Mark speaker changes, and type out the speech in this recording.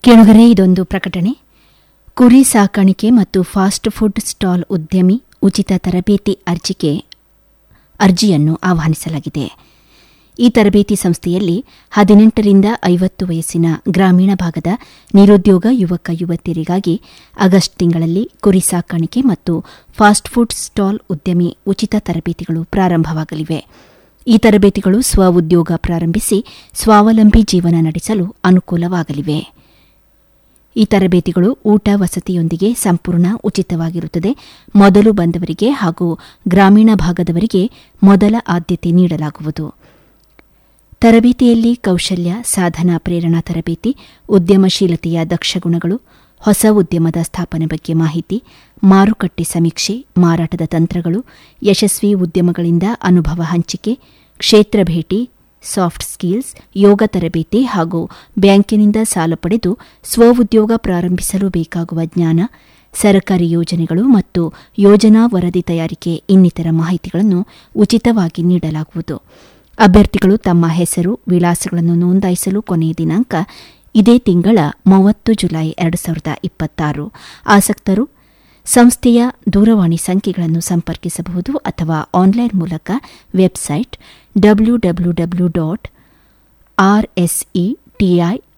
Speaker 1: ಕೆಳಗರೆ ಇದೊಂದು ಪ್ರಕಟಣೆ ಕುರಿ ಸಾಕಾಣಿಕೆ ಮತ್ತು ಫಾಸ್ಟ್ ಫುಡ್ ಸ್ಟಾಲ್ ಉದ್ಯಮಿ ಉಚಿತ ತರಬೇತಿ ಅರ್ಜಿಗೆ ಅರ್ಜಿಯನ್ನು ಆಹ್ವಾನಿಸಲಾಗಿದೆ ಈ ತರಬೇತಿ ಸಂಸ್ಥೆಯಲ್ಲಿ ಹದಿನೆಂಟರಿಂದ ಐವತ್ತು ವಯಸ್ಸಿನ ಗ್ರಾಮೀಣ ಭಾಗದ ನಿರುದ್ಯೋಗ ಯುವಕ ಯುವತಿಯರಿಗಾಗಿ ಆಗಸ್ಟ್ ತಿಂಗಳಲ್ಲಿ ಕುರಿ ಸಾಕಾಣಿಕೆ ಮತ್ತು ಫಾಸ್ಟ್ ಫುಡ್ ಸ್ಟಾಲ್ ಉದ್ಯಮಿ ಉಚಿತ ತರಬೇತಿಗಳು ಪ್ರಾರಂಭವಾಗಲಿವೆ ಈ ತರಬೇತಿಗಳು ಸ್ವ ಉದ್ಯೋಗ ಪ್ರಾರಂಭಿಸಿ ಸ್ವಾವಲಂಬಿ ಜೀವನ ನಡೆಸಲು ಅನುಕೂಲವಾಗಲಿವೆ ಈ ತರಬೇತಿಗಳು ಊಟ ವಸತಿಯೊಂದಿಗೆ ಸಂಪೂರ್ಣ ಉಚಿತವಾಗಿರುತ್ತದೆ ಮೊದಲು ಬಂದವರಿಗೆ ಹಾಗೂ ಗ್ರಾಮೀಣ ಭಾಗದವರಿಗೆ ಮೊದಲ ಆದ್ಯತೆ ನೀಡಲಾಗುವುದು ತರಬೇತಿಯಲ್ಲಿ ಕೌಶಲ್ಯ ಸಾಧನಾ ಪ್ರೇರಣಾ ತರಬೇತಿ ಉದ್ಯಮಶೀಲತೆಯ ದಕ್ಷ ಗುಣಗಳು ಹೊಸ ಉದ್ಯಮದ ಸ್ಥಾಪನೆ ಬಗ್ಗೆ ಮಾಹಿತಿ ಮಾರುಕಟ್ಟೆ ಸಮೀಕ್ಷೆ ಮಾರಾಟದ ತಂತ್ರಗಳು ಯಶಸ್ವಿ ಉದ್ಯಮಗಳಿಂದ ಅನುಭವ ಹಂಚಿಕೆ ಕ್ಷೇತ್ರ ಭೇಟಿ ಸಾಫ್ಟ್ ಸ್ಕಿಲ್ಸ್ ಯೋಗ ತರಬೇತಿ ಹಾಗೂ ಬ್ಯಾಂಕಿನಿಂದ ಸಾಲ ಪಡೆದು ಸ್ವಉದ್ಯೋಗ ಪ್ರಾರಂಭಿಸಲು ಬೇಕಾಗುವ ಜ್ಞಾನ ಸರ್ಕಾರಿ ಯೋಜನೆಗಳು ಮತ್ತು ಯೋಜನಾ ವರದಿ ತಯಾರಿಕೆ ಇನ್ನಿತರ ಮಾಹಿತಿಗಳನ್ನು ಉಚಿತವಾಗಿ ನೀಡಲಾಗುವುದು ಅಭ್ಯರ್ಥಿಗಳು ತಮ್ಮ ಹೆಸರು ವಿಳಾಸಗಳನ್ನು ನೋಂದಾಯಿಸಲು ಕೊನೆಯ ದಿನಾಂಕ ಇದೇ ತಿಂಗಳ ಮೂವತ್ತು ಜುಲೈ ಎರಡು ಸಾವಿರದ ಇಪ್ಪತ್ತಾರು ಆಸಕ್ತರು ಸಂಸ್ಥೆಯ ದೂರವಾಣಿ ಸಂಖ್ಯೆಗಳನ್ನು ಸಂಪರ್ಕಿಸಬಹುದು ಅಥವಾ ಆನ್ಲೈನ್ ಮೂಲಕ website W W W dot RSE TI